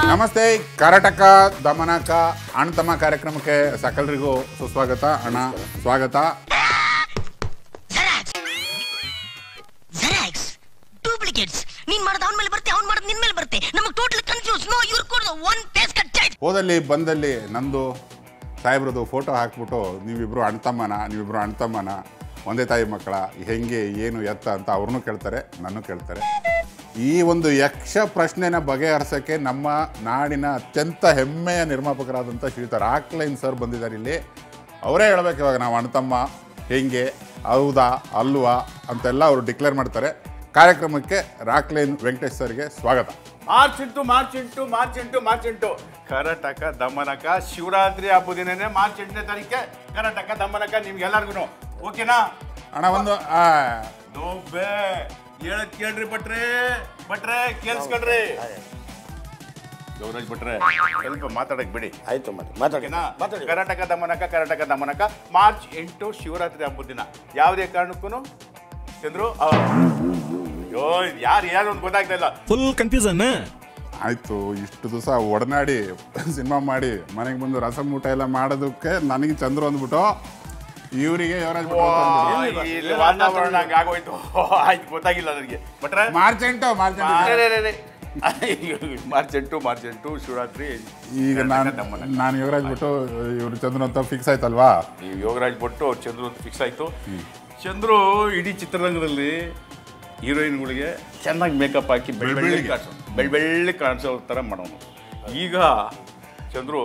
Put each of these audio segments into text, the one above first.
ನಮಸ್ತೆ ಕರಟಕ ದಮನಕ ಅಣ್ತಮ್ಮ ಕಾರ್ಯಕ್ರಮಕ್ಕೆ ಸಕಲರಿಗೂ ಸುಸ್ವಾಗತ ಅಣ್ಣ ಸ್ವಾಗತ ಜೆರಾಕ್ಸ್ ಡೂಪ್ಲಿಕೇಟ್ಸ್ ನೀನ್ ಮಾಡೋದು ಅವನ ಮೇಲೆ ಬರುತ್ತೆ ಅವ್ನ್ ಮಾಡೋದು ನಿನ್ ಮೇಲೆ ಬರುತ್ತೆ ನಮಗೆ ಟೋಟಲ್ ಕನ್ಫ್ಯೂಸ್ ನೋ ಇವ್ರು ಕೊಡೋದು ಒನ್ ಪೇಸ್ ಕಟ್ ಚಾಯ್ಸ್ ಹೋದಲ್ಲಿ ಬಂದಲ್ಲಿ ನಂದು ಸಾಹೇಬ್ರದ್ದು ಫೋಟೋ ಹಾಕ್ಬಿಟ್ಟು ನೀವಿಬ್ರು ಅಣ್ತಮ್ಮನ ನೀವಿಬ್ರು ಅಣ್ತಮ್ಮನ ಒಂದೇ ತಾಯಿ ಮಕ್ಕಳ ಹೆಂಗೆ ಏನು ಎತ್ತ ಅಂತ ಅವ್ರನ್ನೂ ಕೇಳ್ತಾರೆ ನಾನು ಕೇಳ್ತಾರೆ ಈ ಒಂದು ಯಕ್ಷ ಪ್ರಶ್ನೆನ ಬಗೆಹರಿಸೋಕ್ಕೆ ನಮ್ಮ ನಾಡಿನ ಅತ್ಯಂತ ಹೆಮ್ಮೆಯ ನಿರ್ಮಾಪಕರಾದಂಥ ಶ್ರೀಯುತ ರಾಕ್ಲೈನ್ ಸರ್ ಬಂದಿದ್ದಾರೆ ಇಲ್ಲಿ ಅವರೇ ಹೇಳ್ಬೇಕು ಇವಾಗ ನಾವು ಅಣ್ತಮ್ಮ ಹೆಂಗೆ ಹೌದಾ ಅಲ್ವಾ ಅಂತೆಲ್ಲ ಅವರು ಡಿಕ್ಲೇರ್ ಮಾಡ್ತಾರೆ ಕಾರ್ಯಕ್ರಮಕ್ಕೆ ರಾಕ್ಲೈನ್ ವೆಂಕಟೇಶ್ ಸರ್ಗೆ ಸ್ವಾಗತ ಮಾರ್ಚ್ ಎಂಟು ಮಾರ್ಚ್ ಎಂಟು ಮಾರ್ಚ್ ಎಂಟು ಮಾರ್ಚ್ ಎಂಟು ಕರ್ನಾಟಕ ದಮನಕ ಶಿವರಾತ್ರಿ ಹಬ್ಬದ ದಿನನೇ ಮಾರ್ಚ್ ಎಂಟನೇ ತಾರೀಕೆ ಕರ್ನಾಟಕ ದಮನಕ ನಿಮ್ಗೆಲ್ಲರಿಗೂ ಓಕೆನಾ ಅಣ್ಣ ಒಂದು ಆ, ನೋಬೆ ಹೇಳಕ್ ಕೇಳ್ರಿ ಭಟ್ರೆ ಭಟ್ರೆ ಕೇಳಿಸ್ಕೊಳ್ರಿ ಗೌರಾಜ್ ಭಟ್ರೆ ಸ್ವಲ್ಪ ಮಾತಾಡಕ್ ಬಿಡಿ ಆಯ್ತು ಮಾಡಿ ಮಾತಾಡಿ ಓಕೆನಾ ಮಾತಾಡಿ ಕರ್ನಾಟಕ ದಮನಕ ಕರ್ನಾಟಕ ದಮನಕ ಮಾರ್ಚ್ ಎಂಟು ಶಿವರಾತ್ರಿ ಹಬ್ಬದ ದಿನ ಯಾವುದೇ ಕಾರಣಕ್ಕೂ ಚಂದ್ರು ಆ, ಅಯ್ಯೋ ಯಾರು ಯಾರು ಅಂತ ಗೊತ್ತಾಗ್ತಾ ಇಲ್ಲ ಫುಲ್ ಕನ್ಫ್ಯೂಸನ್ ಆಯ್ತು ಇಷ್ಟು ದಿವಸ ಒಡನಾಡಿ ಸಿನಿಮಾ ಮಾಡಿ ಮನೆಗೆ ಬಂದು ರಸಂ ಊಟ ಎಲ್ಲ ಮಾಡೋದಕ್ಕೆ ನನಗೆ ಚಂದ್ರು ಅಂದ್ಬಿಟ್ಟು ಇವರಿಗೆ ಯುವರಾಜ್ ಭಟ್ ಅಂತ ಅಂದ್ಬಿಟ್ಟು. ಇಲ್ಲಿ ವಾತಾವರಣ ಹಂಗೆ ಆಗೋಯ್ತು ಆಯ್ತು ಗೊತ್ತಾಗಿಲ್ಲ ನನಗೆ ಬಟ್ರೆ ಮಾರ್ಚ್ ಎಂಟು ಮಾರ್ಚ್ ಎಂಟು ಮಾರ್ಚ್ ಎಂಟು ಮಾರ್ಚ್ ಎಂಟು ಶಿವರಾತ್ರಿ ಈಗ ನಾನು ದಮನ. ನಾನು ಯುವರಾಜ್ ಬಿಟ್ಟು ಇವ್ರು ಚಂದ್ರು ಅಂತ ಫಿಕ್ಸ್ ಆಯ್ತಲ್ವಾ ಈ ಯೋಗರಾಜ್ ಭಟ್ಟು ಅವ್ರು ಚಂದ್ರು ಅಂತ ಫಿಕ್ಸ್ ಆಯ್ತು ಚಂದ್ರು ಇಡೀ ಚಿತ್ರರಂಗದಲ್ಲಿ ಹೀರೋಯಿನ್ಗಳಿಗೆ ಚೆನ್ನಾಗಿ ಮೇಕಪ್ ಹಾಕಿ ಬೆಳ್ಳಿ ಬೆಳ್ಳಿ ಬೆಳ್ಳಿಗೆ. ಕಾಣಿಸೋ ಬೆಳ್ಳಿ ಬೆಳ್ಳಿ ಕಾಣಿಸೋ ಥರ ಮಾಡೋನು ಈಗ ಚಂದ್ರು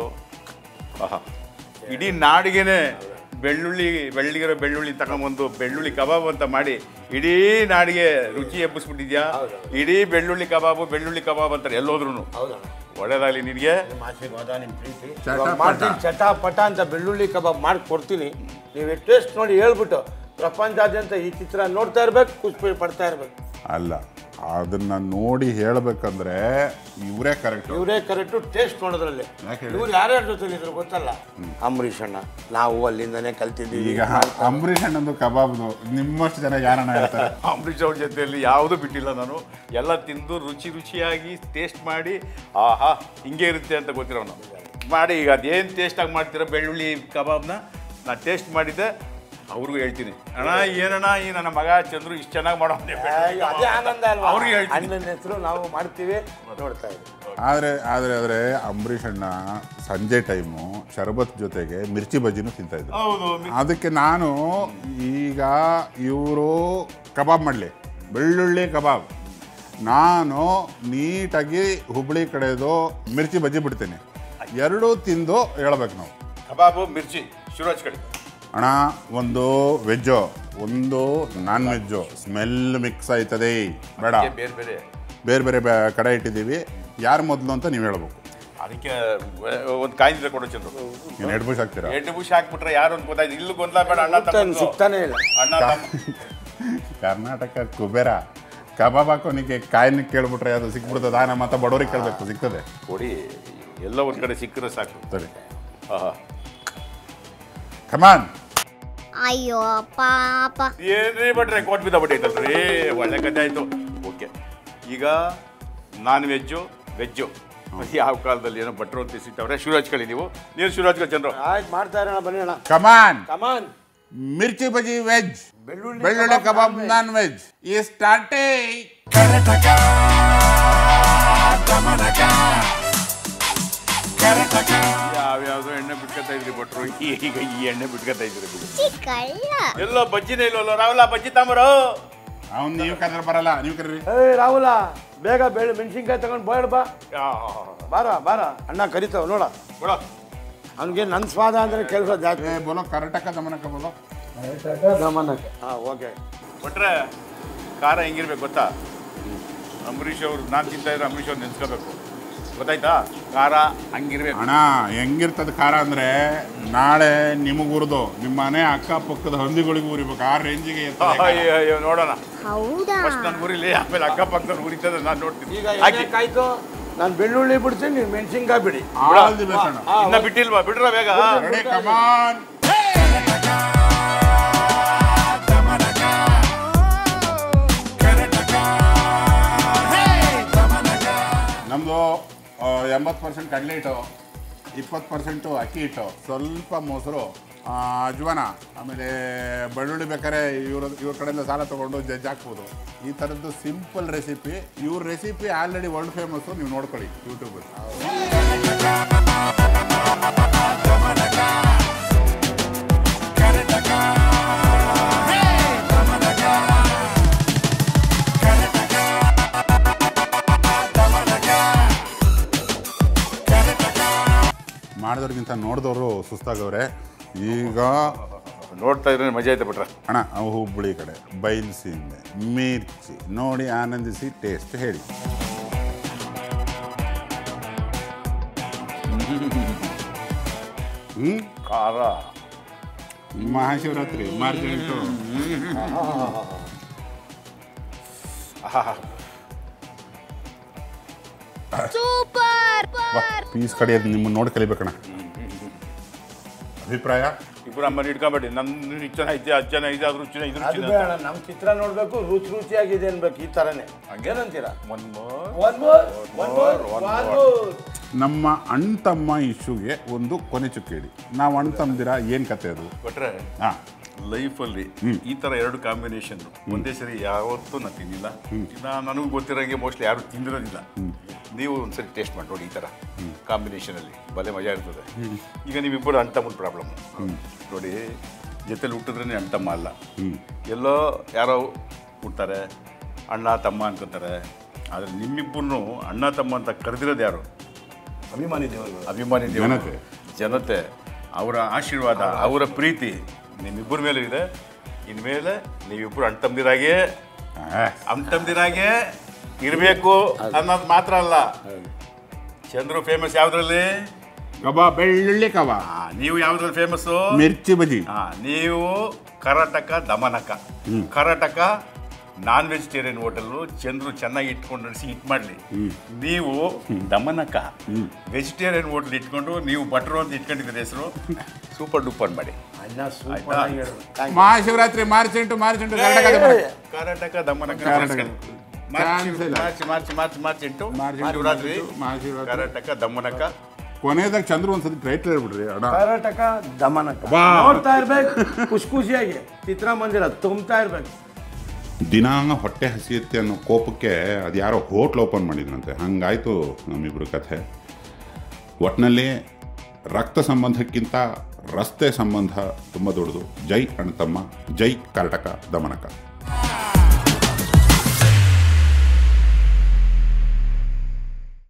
ಆಹಾ ಇಡೀ ನಾಡಿಗೆನೆ ಬೆಳ್ಳುಳ್ಳಿ ಬೆಳ್ಳಿಗಿರೋ ಬೆಳ್ಳುಳ್ಳಿ ತಗೊಂಬಂದು ಬೆಳ್ಳುಳ್ಳಿ ಕಬಾಬ್ ಅಂತ ಮಾಡಿ ಇಡೀ ನಾಡಿಗೆ ರುಚಿ ಎಬ್ಬಿಸ್ಬಿಟ್ಟಿದ್ಯಾ ಇಡೀ ಬೆಳ್ಳುಳ್ಳಿ ಕಬಾಬು ಬೆಳ್ಳುಳ್ಳಿ ಕಬಾಬ್ ಅಂತಾರೆ ಎಲ್ಲೋದ್ರು ಹೌದಣ್ಣ ಒಳ್ಳೇದಾಗ್ಲಿ ನಿನಗೆ ನಿಮ್ಮ ಆಶೀರ್ವಾದ ನಿಮ್ಮ ಪ್ರೀತಿ ಚಟ ಇವಾಗ ಪಟ. ಮಾಡ್ತೀನಿ ಚಟ ಪಟ ಅಂತ ಬೆಳ್ಳುಳ್ಳಿ ಕಬಾಬ್ ಮಾಡಿ ಕೊಡ್ತೀನಿ ನೀವು ಟೇಸ್ಟ್ ನೋಡಿ ಹೇಳ್ಬಿಟ್ಟು ಪ್ರಪಂಚಾದ್ಯಂತ ಈ ಚಿತ್ರ ನೋಡ್ತಾ ಇರ್ಬೇಕು ಖುಷಿ ಪಡ್ತಾ ಇರ್ಬೇಕು ಅಲ್ಲ ಅದನ್ನ ನೋಡಿ ಹೇಳ್ಬೇಕಂದ್ರೆ ಇವರೇ ಕರೆಕ್ಟ್ ಇವರೇ ಕರೆಕ್ಟು ಟೇಸ್ಟ್ ನೋಡೋದ್ರಲ್ಲಿ ಯಾಕೆ ಹೇಳಿ? ಇವ್ರು ಯಾರ್ಯಾರ ಜೊತೆ ಇದ್ರು ಗೊತ್ತಲ್ಲ ಅಂಬರೀಷ್ ಅಣ್ಣ ನಾವು ಅಲ್ಲಿಂದನೇ ಕಲ್ತಿದ್ದೀವಿ ಈಗ ಅಂಬರೀಷ್ ಅಣ್ಣಂದು ಕಬಾಬ್ದು ನಿಮ್ಮಷ್ಟು ಜನ ಯಾರಣ್ಣ ಹೇಳ್ತಾರೆ ಅಂಬರೀಷ್ ಅವ್ರ ಜೊತೆಯಲ್ಲಿ ಯಾವುದೂ ಬಿಟ್ಟಿಲ್ಲ ನಾನು ಎಲ್ಲ ತಿಂದು ರುಚಿ ರುಚಿಯಾಗಿ ಟೇಸ್ಟ್ ಮಾಡಿ ಆಹಾ ಹಿಂಗೆ ಇರುತ್ತೆ ಅಂತ ಗೊತ್ತಿರೋನು ಮಾಡಿ ಈಗ ಅದೇನು ಟೇಸ್ಟಾಗಿ ಮಾಡ್ತೀರೋ ಬೆಳ್ಳುಳ್ಳಿ ಕಬಾಬ್ನ ನಾನು ಟೇಸ್ಟ್ ಮಾಡಿದ್ದೆ ಅವ್ರಿಗೂ ಹೇಳ್ತೀನಿ ಅಣ್ಣ ಏನಣ್ಣ ಈ ನನ್ನ ಮಗ ಚಂದ್ರು ಇಷ್ಟು ಚೆನ್ನಾಗಿ ಮಾಡೋ ಅದೇ ಆನಂದ ಅಲ್ವಾ ಅವ್ರಿಗೆ ಹೇಳ್ತೀನಿ ಅಣ್ಣನ ಹೆಸರು ನಾವು ಮಾಡ್ತೀವಿ ನೋಡ್ತಾ ಇದ್ದೀವಿ ಆದರೆ ಆದರೆ ಆದರೆ ಅಂಬರೀಷ್ ಅಣ್ಣ ಸಂಜೆ ಟೈಮು ಶರಬತ್ ಜೊತೆಗೆ ಮಿರ್ಚಿ ಬಜ್ಜಿನೂ ತಿಂತಾ ಇದ್ರು ಹೌದು ಅದಕ್ಕೆ ನಾನು ಈಗ ಇವರು ಕಬಾಬ್ ಮಾಡಲಿ ಬೆಳ್ಳುಳ್ಳಿ ಕಬಾಬ್ ನಾನು ನೀಟಾಗಿ ಹುಬ್ಳಿ ಕಡೆದು ಮಿರ್ಚಿ ಬಜ್ಜಿ ಬಿಡ್ತೀನಿ ಎರಡೂ ತಿಂದು ಹೇಳ್ಬೇಕು ನಾವು ಕಬಾಬು ಮಿರ್ಚಿ ಶಿವರಾಜ್ ಕಡೆ ಅಣ್ಣ ಒಂದು ವೆಜ್ಜು ಒಂದು ನಾನ್ ವೆಜ್ಜು ಸ್ಮೆಲ್ ಮಿಕ್ಸ್ ಆಯ್ತದೆ ಬೇಡ ಬೇರೆ ಬೇರೆ ಬೇರೆ ಬೇರೆ ಬೆ- ಕಡೆ ಇಟ್ಟಿದ್ದೀವಿ ಯಾರು ಮೊದಲು ಅಂತ ನೀವು ಹೇಳ್ಬೇಕು ಅದಕ್ಕೆ ಒಂದು ಕಾಯಿಲೆ ಕೊಡೋ ಚಂದ್ರು ನೀನು ಎರಡು ಬುಷ್ ಹಾಕ್ತೀರಾ ಎಂಟು ಬುಷ್ ಹಾಕ್ಬಿಟ್ರೆ ಯಾರು ಅಂತ ಗೊತ್ತಾಯ್ತು ಇಲ್ಲೂ ಗೊಂದಲ ಬೇಡ ಅಣ್ಣ ಹುಡುಕ್ತಾನೆ ತಮ್ಮ ಸಿಗ್ತಾನೆ ಇಲ್ಲ ಅಣ್ಣ ತಮ್ಮ ಕರ್ನಾಟಕ ಕುಬೇರ ಕಬಾಬ್ ಹಾಕೋನಿಗೆ ಕಾಯಿನ ಕೇಳ್ಬಿಟ್ರೆ ಅದು ಸಿಕ್ಬಿಡ್ತದ ನಮ್ಮ ಮತ್ತೆ ಬಡವರಿಗೆ ಕೇಳಬೇಕು ಸಿಗ್ತದೆ ಕೊಡಿ ಎಲ್ಲ ಒಂದ್ ಕಡೆ ಸಿಕ್ಕರೆ ಸಾಕು ಸರಿ ಆಹಾ. ಕಮಾನ್ ಅಯ್ಯೋ ಪಾಪ ಏನ್ರಿ ಬಟ್ರೆ ಕೋಟ್ ಬಿದ್ದ ಬಿಟ್ಟೈತಲ್ರಿ ಒಳ್ಳೆ ಕಥೆ ಆಯ್ತು ಓಕೆ ಈಗ ನಾನ್ ವೆಜ್ಜು ವೆಜ್ಜು ಯಾವ ಕಾಲದಲ್ಲಿ ಏನೋ ಭಟ್ರು ಅಂತ ಸಿಗ್ತಾವ್ರೆ ಶಿವರಾಜ್ ಕಳಿ ನೀವು ನೀನು ಶಿವರಾಜ್ ಕಳಿ ಚಂದ್ರು ಆಯ್ತು ಮಾಡ್ತಾ ಇರೋಣ ಬನ್ನಿ ಅಣ್ಣ ಕಮಾನ್ ಕಮಾನ್ ಮಿರ್ಚಿ ಬಜ್ಜಿ ವೆಜ್ ಬೆಳ್ಳುಳ್ಳಿ ಬೆಳ್ಳುಳ್ಳಿ ಕಬಾಬ್ ನಾನ್ ವೆಜ್ ಈ ಸ್ಟಾರ್ಟಿಂಗ್ ಯಾವ್ಯಾವ್ದೋ ಎಣ್ಣೆ ಬಿಟ್ಕೊತಾ ಇದ್ರಿ ಭಟ್ರು ಈಗ ಈ ಎಣ್ಣೆ ಬಿಟ್ಕೊತಾ ಇದ್ರಿ ಬಿಡಿ ಕಳ್ಳ ಎಲ್ಲೋ ಬಜ್ಜಿನೇ ಇಲ್ವಲ್ಲ ರಾಹುಲ ಬಜ್ಜಿ ತಾಂಬರು ಅವ್ನು ನೀವು ಕರೆದ್ರೆ ಬರಲ್ಲ ನೀವು ಕರೀರಿ ಏಯ್ ರಾಹುಲ ಬೇಗ ಬೆಳೆ ಮೆಣಸಿನ್ಕಾಯಿ ತಗೊಂಡು ಬಾಯ್ ಬಾ ಬಾರ ಬಾರ ಅಣ್ಣ ಕರಿತಾವ ನೋಡ ಕೊಡೋ ಅವ್ನಿಗೆ ನನ್ನ ಸ್ವಾದ ಅಂದ್ರೆ ಕೆಲಸ ಜಾಸ್ತಿ ಏ ಬೋಲೋ ಕರ್ನಾಟಕ ದಮನಕ ಬೋಲೋ ಹಾಂ ಓಕೆ ಭಟ್ರೆ ಖಾರ ಹೆಂಗಿರ್ಬೇಕು ಗೊತ್ತಾ ಅಂಬರೀಷ್ ಅವ್ರು ನಾನು ತಿಂತಾ ಇದ್ರೆ ಅಂಬರೀಷ್ ಅವ್ರು ನೆನ್ಸ್ಕೋಬೇಕು ಗೊತ್ತಾಯ್ತಾ ಖಾರ ಹಂಗಿರ್ಬೇಕು ಅಣ್ಣ ಹೆಂಗಿರ್ತದ ಖಾರ ಅಂದ್ರೆ ನಾಳೆ ನಿಮಗ್ ಉರಿದು ನಿಮ್ಮ ಮನೆ ಅಕ್ಕಪಕ್ಕದ ಹಂದಿಗಳಿಗೂ ಉರಿಬೇಕು ಆ ರೇಂಜಿಗೆ ಇರ್ತದೆ ಖಾರ. ಅಯ್ಯೋ ಅಯ್ಯೋ ನೋಡೋಣ ಹೌದಾ ಫಸ್ಟ್ ನಾನು ಉರಿಲಿ ಆಮೇಲೆ ಅಕ್ಕಪಕ್ಕದಲ್ಲಿ ಉರಿತದೆ ನಾನು ನೋಡ್ತೀನಿ ಈಗ ಹಾಕಿ ಆಯ್ತು ನಾನು ಬೆಳ್ಳುಳ್ಳಿ ಬಿಡ್ತೀನಿ ನೀವು ಮೆಣಸಿನ್ಕಾಯಿ ಬಿಡಿ All the best ಅಣ್ಣ. ಆ, ಇನ್ನ ಬಿಟ್ಟಿಲ್ವಾ ಬಿಡ್ರ ಬೇಗ Ready, come on. ನಮ್ದು ಆ, ಎಂಬತ್ತು ಪರ್ಸೆಂಟ್ ಕಡಲೆ ಹಿಟ್ಟು ಇಪ್ಪತ್ತು ಪರ್ಸೆಂಟು ಅಕ್ಕಿ ಹಿಟ್ಟು ಸ್ವಲ್ಪ ಮೊಸರು ಆ, ಅಜ್ವಾನ ಆಮೇಲೆ ಬೆಳ್ಳುಳ್ಳಿ ಬೇಕಾದ್ರೆ ಇವ್ರ ಇವ್ರ ಕಡೆಯಿಂದ ಸಾಲ ತೊಗೊಂಡು ಜಜ್ಜ್ ಹಾಕ್ಬೋದು ಈ ಥರದ್ದು ಸಿಂಪಲ್ ರೆಸಿಪಿ ಇವ್ರ ರೆಸಿಪಿ ಆಲ್ರೆಡಿ ವರ್ಲ್ಡ್ ಫೇಮಸ್ಸು ನೀವು ನೋಡ್ಕೊಳ್ಳಿ ಯೂಟ್ಯೂಬಲ್ಲಿ ಮಾಡಿದವ್ರಿಗಿಂತ ನೋಡಿದವರು ಸುಸ್ತಾಗವ್ರೆ ಈಗ ನೋಡ್ತಾ ಇದ್ರೆ ಮಜಾ ಐತೆ ಬಿಟ್ರೆ ಅಣ್ಣ ಅವು ಹುಬ್ಬಳ್ಳಿ ಕಡೆ ಬೈಲ್ಸಿಂದೆ ಮಿರ್ಚಿ ನೋಡಿ ಆನಂದಿಸಿ ಟೇಸ್ಟ್ ಹೇಳಿ ಹ್ಞೂ ಖಾರ ಮಹಾಶಿವರಾತ್ರಿ ಮಾರ್ಚ್ ಎಂಟು ಸೂಪರ್ ಪೀಸ್ ಕಡಿಯೋದು ನಿಮ್ಮನ್ನು ನೋಡಿ ಕಲಿಬೇಕಣ್ಣ ಅಭಿಪ್ರಾಯ ಇಬ್ಬರು ಅಮ್ಮನ ಇಟ್ಕೊಂಬೇಡಿ ನನ್ನ ಇಚ್ಚನ ಐತೆ ಅದು ಜನ ಇದೆ ಅದ್ರ ರುಚಿನ ಇದ್ರ ಅದು ರುಚಿನ ಬೇಡ ನಮ್ಮ ಚಿತ್ರ ನೋಡ್ಬೇಕು ರುಚಿ ರುಚಿಯಾಗಿದೆ ಅನ್ಬೇಕು ಈ ತರನೇ ಹಂಗೇನಂತೀರಾ one more one more one more one one more. More ನಮ್ಮ ಅಣ್ಣ ತಮ್ಮ ಇಶ್ಯೂಗೆ ಒಂದು ಕೊನೆ ಚುಕ್ಕೇಳಿ ನಾವು ಅಣ್ಣ ತಮ್ಮದಿರ ಏನು ಕತೆ ಅದು ಬಿಟ್ರೆ ಹಾಂ ಲೈಫಲ್ಲಿ ಈ ಥರ ಎರಡು ಕಾಂಬಿನೇಷನ್ ಒಂದೇ ಸರಿ ಯಾವತ್ತೂ ನಾನು ತಿಂದಿಲ್ಲ ಇನ್ನ ನನಗೂ ಗೊತ್ತಿರೋಂಗೆ ಮೋಸ್ಟ್ಲಿ ಯಾರು ತಿಂದಿರೋದಿಲ್ಲ ನೀವು ಒಂದ್ಸರಿ ಟೇಸ್ಟ್ ಮಾಡಿ ನೋಡಿ ಈ ಥರ ಕಾಂಬಿನೇಷನಲ್ಲಿ ಭಲೆ ಮಜಾ ಇರ್ತದೆ ಈಗ ನೀವಿಬ್ಬರು ಅಣ್ತಮ್ಮನ ಪ್ರಾಬ್ಲಮ್ ನೋಡಿ ಜೊತೆಲಿ ಹುಟ್ಟಿದ್ರೇ ಅಣ್ತಮ್ಮ ಅಲ್ಲ ಎಲ್ಲೋ ಯಾರೋ ಹುಡ್ತಾರೆ ಅಣ್ಣ ತಮ್ಮ ಅನ್ಕೋತಾರೆ ಆದರೆ ನಿಮ್ಮಿಬ್ಬರನ್ನು ಅಣ್ಣ ತಮ್ಮ ಅಂತ ಕರೆದಿರೋದು ಯಾರು ಅಭಿಮಾನಿ ದೇವರು ಅಭಿಮಾನಿ ದೇವರು. ಜನತೆ. ಜನತೆ ಅವರ ಆಶೀರ್ವಾದ ಅವರ ಪ್ರೀತಿ ನಿಮ್ಮಿಬ್ಬರ ಮೇಲೆ ಇದೆ ಇನ್ಮೇಲೆ ನೀವಿಬ್ಬರು ಅಣ್ಣ ತಮ್ಮದಿರಾಗೆ ಅಣ್ಣ ತಮ್ಮದಿರಾಗೆ ಇರಬೇಕು ಅನ್ನೋದು ಮಾತ್ರ ಅಲ್ಲ ಚಂದ್ರು ಫೇಮಸ್ ಯಾವ್ದ್ರಲ್ಲಿ ಕಬಾ ಬೆಳ್ಳುಳ್ಳಿ ಕಬಾ ಆ, ನೀವು ಯಾವ್ದ್ರಲ್ಲಿ ಫೇಮಸ್ಸು ಮಿರ್ಚಿ ಬಜಿ ನೀವು ಕರ್ನಾಟಕ ದಮನಕ Karnataka non vegetarian hotel Chandru ಚೆನ್ನಾಗಿ ಇಟ್ಕೊಂಡು ನಡೆಸಿ ಹಿಟ್ ಮಾಡಲಿ ನೀವು ದಮನಕ ವೆಜಿಟೇರಿಯನ್ ಹೋಟೆಲ್ ಇಟ್ಕೊಂಡು ನೀವು ಭಟ್ರು ಅಂತ ಇಟ್ಕೊಂಡಿದ್ದೀರಿ ಹೆಸರು ಸೂಪರ್ ಡೂಪರ್ ಮಾಡಿ ಅಣ್ಣ ಸೂಪರ್ ಆಗಿ ಹೇಳಿದ್ರು Thank you. ಮಹಾಶಿವರಾತ್ರಿ ಮಾರ್ಚ್ ಎಂಟು ಮಾರ್ಚ್ ಎಂಟು ಕರ್ನಾಟಕದ ಮನೆ. ಕರ್ನಾಟಕ ದಮನಕ ಕರ್ನಾಟಕ. ಮಾರ್ಚ್ Chance ಇಲ್ಲ. ಮಾರ್ಚ್ ಮಾರ್ಚ್ ಮಾರ್ಚ್ ಮಾರ್ಚ್ ಎಂಟು ಮಾರ್ಚ್ ಎಂಟು, ಶಿವರಾತ್ರಿ ಮಹಾಶಿವರಾತ್ರಿ. ಕರ್ನಾಟಕ ದಮನಕ ಕೊನೆಯದಾಗ ಚಂದ್ರು ಒಂದ್ಸತಿ ಟೈಟ್ಲ್ ಹೇಳ್ಬಿಡ್ರಿ ಅಣ್ಣ ಕರ್ನಾಟಕ ದಮನಕ ವಾ. ನೋಡ್ತಾ ಇರ್ಬೇಕು ಖುಷಿ ಖುಷಿಯಾಗಿ ಚಿತ್ರಮಂದಿರ ತುಂಬ್ತಾ ಇರ್ಬೇಕು ದಿನಾ ಹೊಟ್ಟೆ ಹಸಿಯುತ್ತೆ ಅನ್ನೋ ಕೋಪಕ್ಕೆ ಅದು ಯಾರೋ ಹೋಟ್ಲ್ ಓಪನ್ ಮಾಡಿದ್ರಂತೆ ಹಂಗಾಯ್ತು ನಮ್ಮಿಬ್ರ ಕಥೆ ಒಟ್ಟಿನಲ್ಲಿ ರಕ್ತ ಸಂಬಂಧಕ್ಕಿಂತ ರಸ್ತೆ ಸಂಬಂಧ ತುಂಬ ದೊಡ್ಡದು ಜೈ ಅಣ್ಣ ತಮ್ಮ ಜೈ ಕರ್ನಾಟಕ ದಮನಕ